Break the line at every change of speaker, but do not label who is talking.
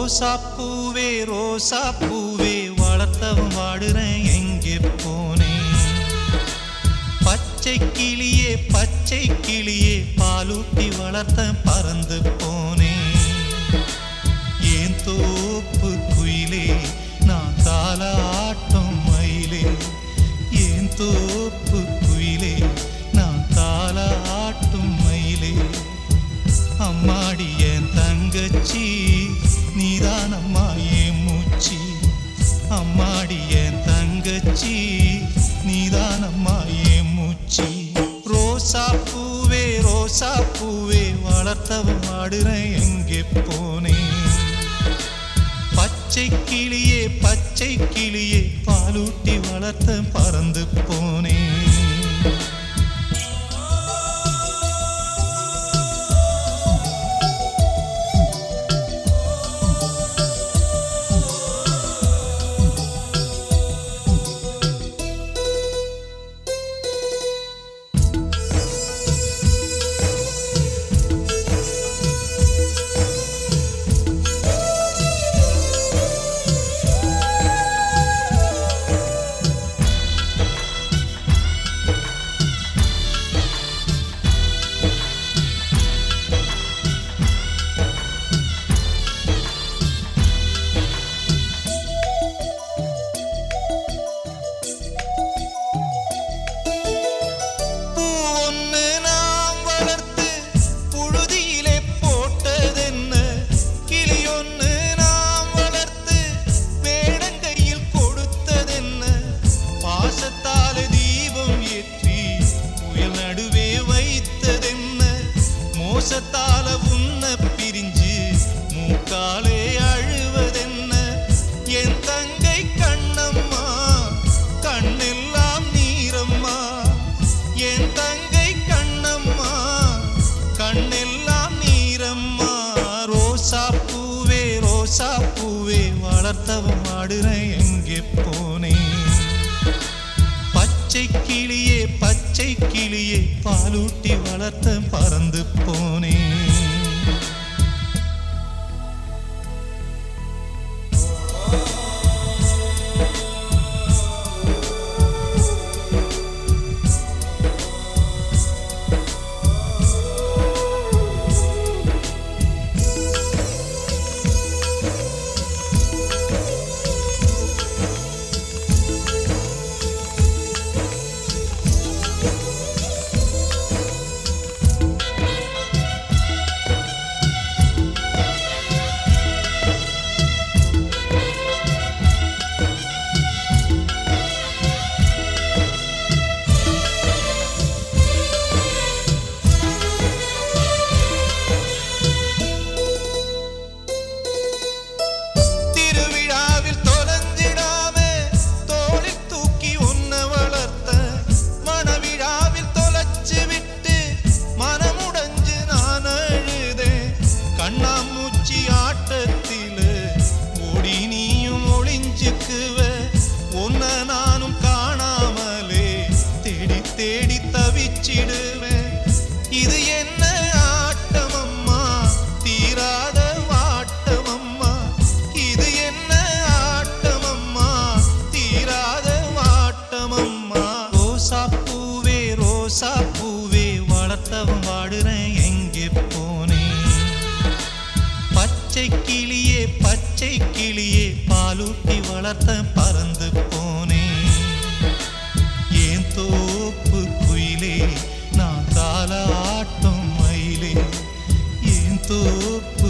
ரோசா பூவே ரோசா பூவே வளர்த்தவன் வாடுறேன் எங்கே போனேன் பச்சை கிளியே பச்சை கிளியே பாலூட்டி வளர்த்த பறந்து போனேன் ஏன் தோப்பு குயிலே நான் தாலாட்டும் மயிலே ஏன் தோப்பு குயிலே நான் தாலாட்டும் மயிலே அம்மாடி என் தங்கச்சி நீதான் அம்மா என் மூச்சி அம்மாடி என் தங்கச்சி நீதான் அம்மா என் மூச்சி ரோசா பூவே ரோசா பூவே வளர்த்தவன் ஆடுறேன் எங்கே போனேன் பச்சை கிளியே பச்சை கிளியே பாலூட்டி வளர்த்த பறந்து போனேன் பூ ஒண்ணு நாம் வளர்த்து புழுதியிலே போட்டதென்ன கிளி ஒண்ணு நாம் வளர்த்து வேடங்கையில் கொடுத்ததென்ன பாசத்தால தீபம் ஏற்றி புயல் நடுவே வைத்ததென்ன மோசத்தால உன்ன பிரிஞ்சு மூக்காலே அழுவதென்ன என் தங்கை கண்ணம்மா கண்ணெல்லாம் நீரம்மா என் தங்கை கண்ணம்மா கண்ணெல்லாம் நீரம்மா ரோசா பூவே ரோசா பூவே வளர்த்தவன் ஆடுறேன் எங்கே போனேன் பச்சை கிளியே பச்சை கிளியே பாலூட்டி வளர்த்த பறந்து போனேன் திருவிழாவில் தொலைஞ்சிடாம தோளில் தூக்கி உன்ன வளர்த்த மணவிழாவில் தொலைச்சு விட்டு மனமுடைஞ்சு நான் அழுதேன் கண்ணாமூச்சி ஆட்டத்தில ஓடி நீயும் ஒளிஞ்சுக்குவ உன்னை நானும் காணாமலே தேடி தேடி தவிச்சிடுவேன் இது என்ன ஆட்டமம்மா தீராத வாட்டமம்மா இது என்ன ஆட்டமம்மா தீராத வாட்டமம்மா ரோசா பூவே ரோசா பூவே வளர்த்தவன் வாடுறேன் எங்கே போனேன் பச்சை கிளியே பச்சை கிளியே பாலூட்டி வளர்த்த பறந்து போனேன் ஏன் தோப்பு குயிலே நான் தாலாட்டும் மயிலே ஏன் தோப்பு